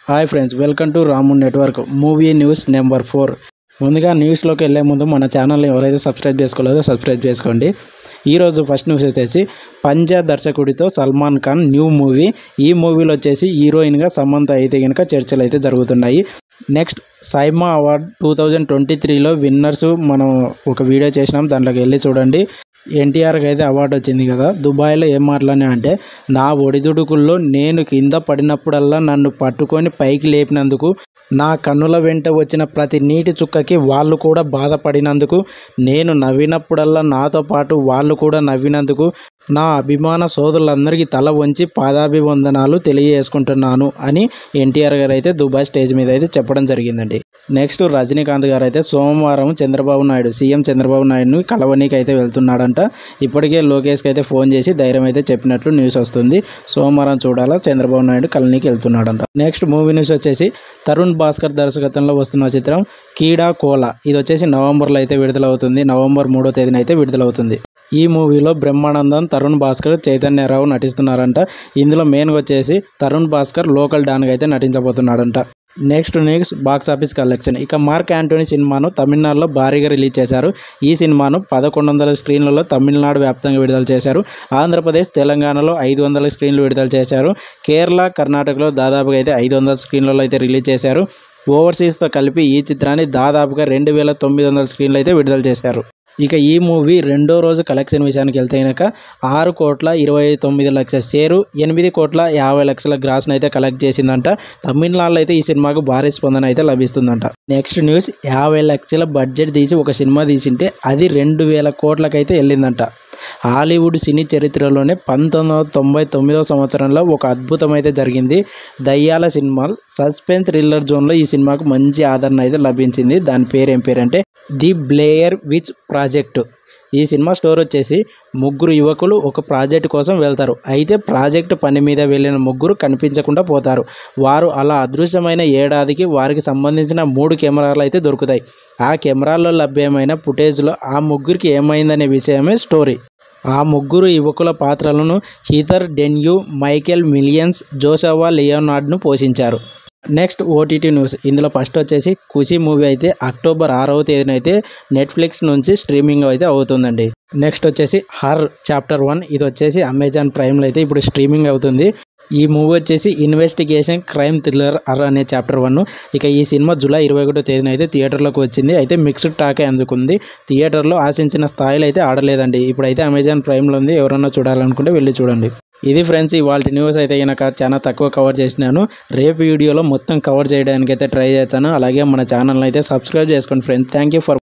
hi friends welcome to Ramu network movie news number four ముందుగా న్యూస్లోకి వెళ్ళే ముందు మన ఛానల్ని ఎవరైతే సబ్స్క్రైబ్ చేసుకోలేదో సబ్స్క్రైబ్ చేసుకోండి ఈరోజు ఫస్ట్ న్యూస్ వచ్చేసి పంజా దర్శకుడితో సల్మాన్ ఖాన్ న్యూ మూవీ ఈ మూవీలో వచ్చేసి హీరోయిన్గా సమంత అయితే కనుక చర్చలు అయితే జరుగుతున్నాయి next SIIMA award two thousand twenty త్రీలో విన్నర్స్ మనం ఒక వీడియో చేసినాం దాంట్లోకి వెళ్ళి చూడండి ఎన్టీఆర్కి అయితే అవార్డు వచ్చింది కదా దుబాయ్లో ఏం మాట్లాడినా అంటే నా ఒడిదుడుకుల్లో నేను కింద పడినప్పుడల్లా నన్ను పట్టుకొని పైకి లేపినందుకు నా కన్నుల వెంట వచ్చిన ప్రతి నీటి చుక్కకి వాళ్ళు కూడా బాధపడినందుకు నేను నవ్వినప్పుడల్లా నాతో పాటు వాళ్ళు కూడా నవ్వినందుకు నా అభిమాన సోదరులందరికీ తల వంచి పాదాభివందనాలు తెలియజేసుకుంటున్నాను అని ఎన్టీఆర్ గారు అయితే దుబాయ్ స్టేజ్ మీద అయితే చెప్పడం జరిగిందండి నెక్స్ట్ రజనీకాంత్ గారు అయితే సోమవారం చంద్రబాబు నాయుడు సీఎం చంద్రబాబు నాయుడును కలవనీకి అయితే వెళ్తున్నాడంట ఇప్పటికే లోకేష్కి అయితే ఫోన్ చేసి ధైర్యం అయితే చెప్పినట్లు న్యూస్ వస్తుంది సోమవారం చూడాలా చంద్రబాబు నాయుడు కలనీకి వెళ్తున్నాడంట నెక్స్ట్ మూవీ న్యూస్ వచ్చేసి తరుణ్ భాస్కర్ దర్శకత్వంలో వస్తున్న చిత్రం కీడా కోలా ఇది వచ్చేసి నవంబర్లో అయితే విడుదలవుతుంది నవంబర్ మూడో తేదీన అయితే విడుదలవుతుంది ఈ మూవీలో బ్రహ్మానందం తరుణ్ భాస్కర్ చైతన్యరావు నటిస్తున్నారంట ఇందులో మెయిన్గా వచ్చేసి తరుణ్ భాస్కర్ లోకల్ డాన్గా అయితే నటించబోతున్నాడంట next news box office collection ఇక మార్క్ యాంటోనీ సినిమాను తమిళనాడులో భారీగా రిలీజ్ చేశారు ఈ సినిమాను పదకొండు వందల స్క్రీన్లలో తమిళనాడు వ్యాప్తంగా విడుదల చేశారు ఆంధ్రప్రదేశ్ తెలంగాణలో ఐదు వందల స్క్రీన్లు విడుదల చేశారు కేరళ కర్ణాటకలో దాదాపుగా అయితే ఐదు వందల స్క్రీన్లలో అయితే రిలీజ్ చేశారు ఓవర్సీస్తో కలిపి ఈ చిత్రాన్ని దాదాపుగా రెండు వేల తొమ్మిది వందల స్క్రీన్లు అయితే విడుదల చేశారు ఇక ఈ మూవీ రెండో రోజు కలెక్షన్ విషయానికి వెళ్తే కనుక ఆరు కోట్ల ఇరవై తొమ్మిది లక్షల షేరు ఎనిమిది కోట్ల యాభై లక్షల గ్రాస్ను అయితే కలెక్ట్ చేసిందంట తమిళనాడులో అయితే ఈ సినిమాకు భారీ స్పందన అయితే లభిస్తుందంట నెక్స్ట్ న్యూస్ యాభై లక్షల బడ్జెట్ తీసి ఒక సినిమా తీసింటే అది రెండు వేల కోట్లకైతే వెళ్ళిందంట హాలీవుడ్ సినీ చరిత్రలోనే పంతొమ్మిది వందల తొంభై తొమ్మిదవ సంవత్సరంలో ఒక అద్భుతం అయితే జరిగింది దయ్యాల సినిమా సస్పెన్స్ థ్రిల్లర్ జోన్లో ఈ సినిమాకు మంచి ఆదరణ అయితే లభించింది దాని పేరు ఏం పేరు అంటే ది బ్లేయర్ విచ్ ప్రాజెక్టు ఈ సినిమా స్టోర్ వచ్చేసి ముగ్గురు యువకులు ఒక ప్రాజెక్ట్ కోసం వెళ్తారు అయితే ప్రాజెక్ట్ పని మీద వెళ్ళిన ముగ్గురు కనిపించకుండా పోతారు వారు అలా అదృశ్యమైన ఏడాదికి వారికి సంబంధించిన మూడు కెమెరాలు అయితే దొరుకుతాయి ఆ కెమెరాల్లో లభ్యమైన ఫుటేజ్లో ఆ ముగ్గురికి ఏమైందనే విషయమే స్టోరీ ఆ ముగ్గురు యువకుల పాత్రలను Heather Donahue Michael Williams Joshua లియోనార్డ్ను పోషించారు నెక్స్ట్ ఓటీటీ న్యూస్ ఇందులో ఫస్ట్ వచ్చేసి ఖుషి మూవీ అయితే అక్టోబర్ ఆరవ తేదీన అయితే నెట్ఫ్లిక్స్ నుంచి స్ట్రీమింగ్ అయితే అవుతుందండి నెక్స్ట్ వచ్చేసి హర్ చాప్టర్ వన్ ఇది వచ్చేసి అమెజాన్ ప్రైమ్లో అయితే ఇప్పుడు స్ట్రీమింగ్ అవుతుంది ఈ మూవీ వచ్చేసి ఇన్వెస్టిగేషన్ క్రైమ్ థ్రిల్లర్ అర్ అనే చాప్టర్ వన్ ఇక ఈ సినిమా జూలై ఇరవై ఒకటో తేదీన అయితే థియేటర్లోకి వచ్చింది అయితే మిక్స్డ్ టాకే అందుకుంది థియేటర్లో ఆశించిన స్థాయిలో అయితే ఆడలేదండి ఇప్పుడైతే అమెజాన్ ప్రైమ్లో ఉంది ఎవరన్నా చూడాలనుకుంటే వెళ్ళి చూడండి ఇది ఫ్రెండ్స్ ఇవాళ న్యూస్ అయితే కనుక చాలా తక్కువ కవర్ చేసినాను రేపు వీడియోలో మొత్తం కవర్ చేయడానికి అయితే ట్రై చేస్తాను అలాగే మన ఛానల్ని అయితే సబ్స్క్రైబ్ చేసుకోండి ఫ్రెండ్స్ థ్యాంక్ యూ ఫర్